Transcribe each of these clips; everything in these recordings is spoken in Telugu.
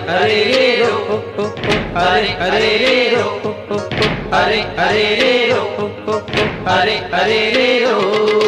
అరే రే రో హో, హో, హో. అరే అరే రే రో హో, హో, హో. అరే అరే రే రో హో, హో, హో. అరే అరే రే రో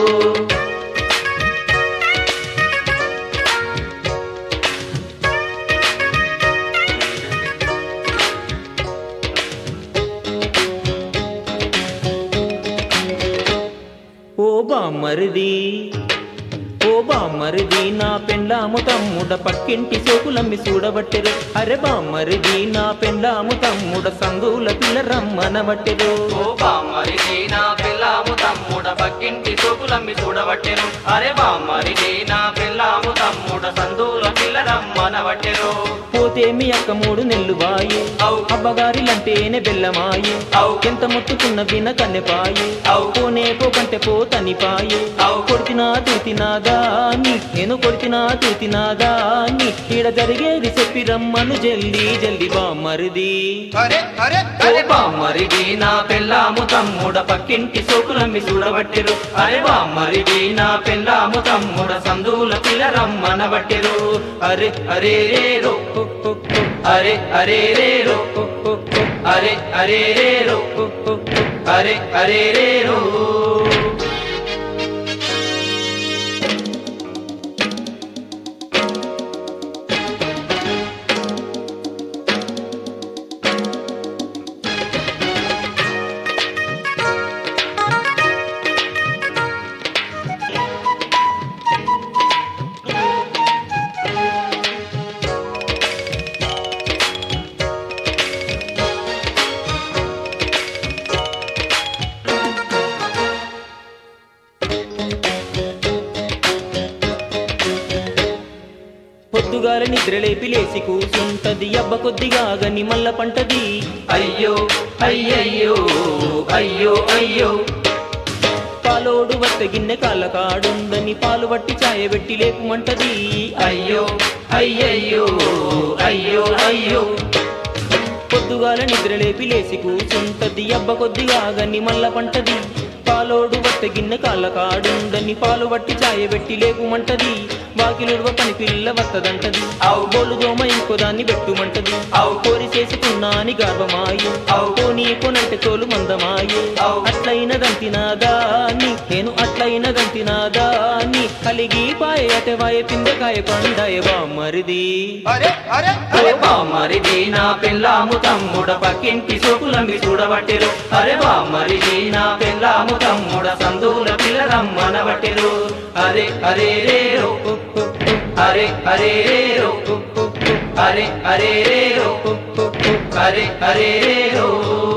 ఓ బామ్మరిది ఓ బామ్మరిది నా పెండ్లాము తమ్ముడ పక్కింటి సోకులమ్మి చూడబట్టెరు అరే బామ్మరిది నా పెండ్లాము తమ్ముడ సందుల పిల్ల రమ్మనబట్టెరు ఓ బామ్మరిది నా పిల్లాము తమ్ముడ పక్కింటి సోకులమ్మి చూడబట్టెను అరే బామ్మరిది నా పిల్లాము తమ్ముడ సందుల పిల్ల రమ్మనబట్టెను పోతే మీ అక్క మూడు నెల్లు వాయు అవు. అబ్బగారిలంటేనే బెల్లమాయు అవు. ఎంత ముట్టుకున్న విన కన్నెపాయు అవు. పోనే పోకంటే పోతని పాయు అవు. కొడితినా తూతినాదా నీ నేను కొడితినా తూతినాదా నీ ఈడ జరిగేది చెప్పి రమ్మను జల్దీ జల్దీ బామ్మరిది అరే అరే ఓ బామ్మరిది నా పెళ్ళాము తమ్ముడ పక్కింటి సోకులమ్మి చూడబట్టెరు అరే బామ్మరిది నా పెళ్ళాము తమ్ముడ సందుల పిల్ల రమ్మనబట్టెరు అరే అరే రే రో హో, హో, హో. అరే అరే రే రో హో, హో, హో. అరే అరే రే రో హో, హో, హో. అరే అరే రే రో పొద్దుగాల నిద్రలేపి లేసి కూసుంటది అబ్బ కొద్దిగా గని మల్ల పంటది అయ్యో అయ్యయ్యో అయ్యో అయ్యో పాలోడు వత్త గిన్నె కాళ్ళ కాడుందని పాలు పట్టి చాయబెట్టి లేకుమంటది అయ్యో అయ్యయ్యో అయ్యో అయ్యో పొద్దుగాల నిద్రలేపి లేసి కూసుంటది అబ్బ కొద్దిగా గని మల్ల పంటది పాలోడు వత్త గిన్నె కాళ్ళ కాడుందని పాలు పట్టి చాయబెట్టి లేకుమంటది వాకిలుడవ పని పిల్ల వత్తదంటది అవు. బోలు దోమ ఇంకో దాన్ని పెట్టుమంటది అవు. కోరి చేసుకున్నా అని గర్వమాయు అవు. పోనీ కొనంటే తోలు మందమాయు అవు. అట్లయినదంతినాదా నీ నేను అట్లయినదంతినాదా నీ కలిగి పాయ అటవాయ పిందకాయ పండాయ బామ్మరిది అరే అరే అరే బామ్మరిది నా పిల్లాము తమ్ముడ పక్కింటి సోకులమ్మి చూడబట్టెరు అరే బామ్మరిది నా పిల్లాము తమ్ముడ సందుల పిల్ల రమ్మనబట్టెరు అరే అరే రే రో హో, హో, హో. అరే అరే రే రో హో, హో, హో. అరే అరే రే రో హో, హో, హో. అరే అరే రే రో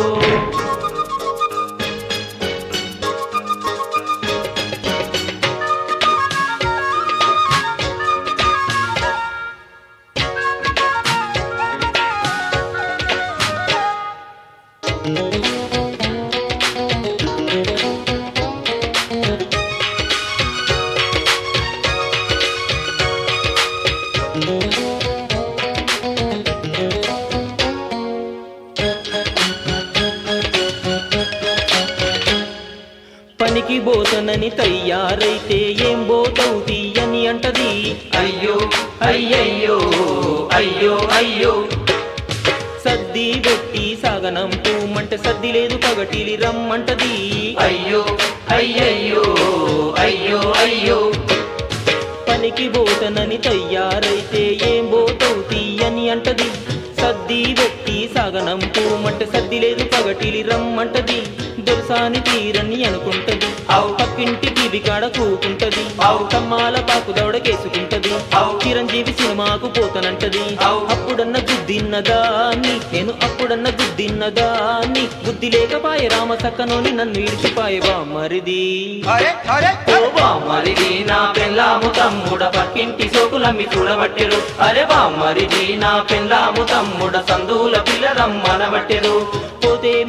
పనికి బోతనని తయ్యారైతే ఏం బోతవు తీయని అంటది అయ్యో అయ్యయ్యో అయ్యో అయ్యో సద్ది పెట్టి సాగనం పూమంటే సద్ది లేదు పగటిలి రమ్మంటది అయ్యో అయ్యయ్యో అయ్యో అయ్యో పనికి బోతనని తయ్యారైతే ఏం బోతవు తీయని అంటది సద్ది పెట్టి సాగనం పూమంటే సద్ది లేదు పగటిలి రమ్మంటది దొరసాని తీరని అనుకుంటది అవు. పక్కింటి టీవీ కాడ కూకుంటది అవు. కమ్మాల పాకు దౌడకేసుకుంటది అవు. చిరంజీవి సినిమాకు పోతనంటది అవు. అప్పుడన్న గుద్దిన్నదా నీ నేను అప్పుడన్న గుద్దిన్నదా నీ బుద్ధి లేకపాయ రామ సక్కనోని నన్ను ఇడిచిపాయవా మరిది అరే అరే ఓ బామ్మరిది నా పెళ్ళాము తమ్ముడ పక్కింటి సోకులమ్మి చూడబట్టెరు అరే బామ్మరిది నా పెళ్ళాము తమ్ముడ సందుల పిల్ల రమ్మనబట్టెరు పోతే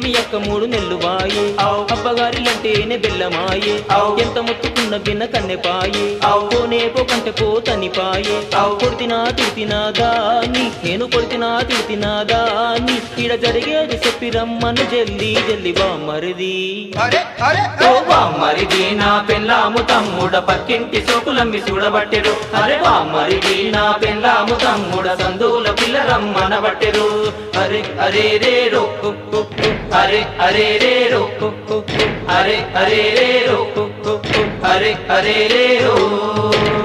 మీ యొక్క మూడు నెల్లు వాయే ఔ. అబ్బగారిలంటేనే బెల్లమాయే ఔ. ఎంత ముట్టుకున్న బిన్న కన్నెపాయే ఔ. పోనే పోకంటే పోతనిపాయే ఔ. కొడితినా తిడితినా దాన్ని నేను కొడితినా తిడితినా దాన్ని ఈడ జరిగేది చెప్పి రమ్మను జల్లి జల్లి బామ్మరిది అరే అరే ఓ బామ్మరిది నా పెళ్ళాము తమ్ముడ పక్కింటి సోకులమ్మి చూడబట్టెరు అరే బామ్మరిది నా పెళ్ళాము తమ్ముడ సందుల పిల్ల రమ్మనబట్టెరు అరే అరే రే రో అరే అరే రే రో అరే అరే రే రో అరే అరే రే రో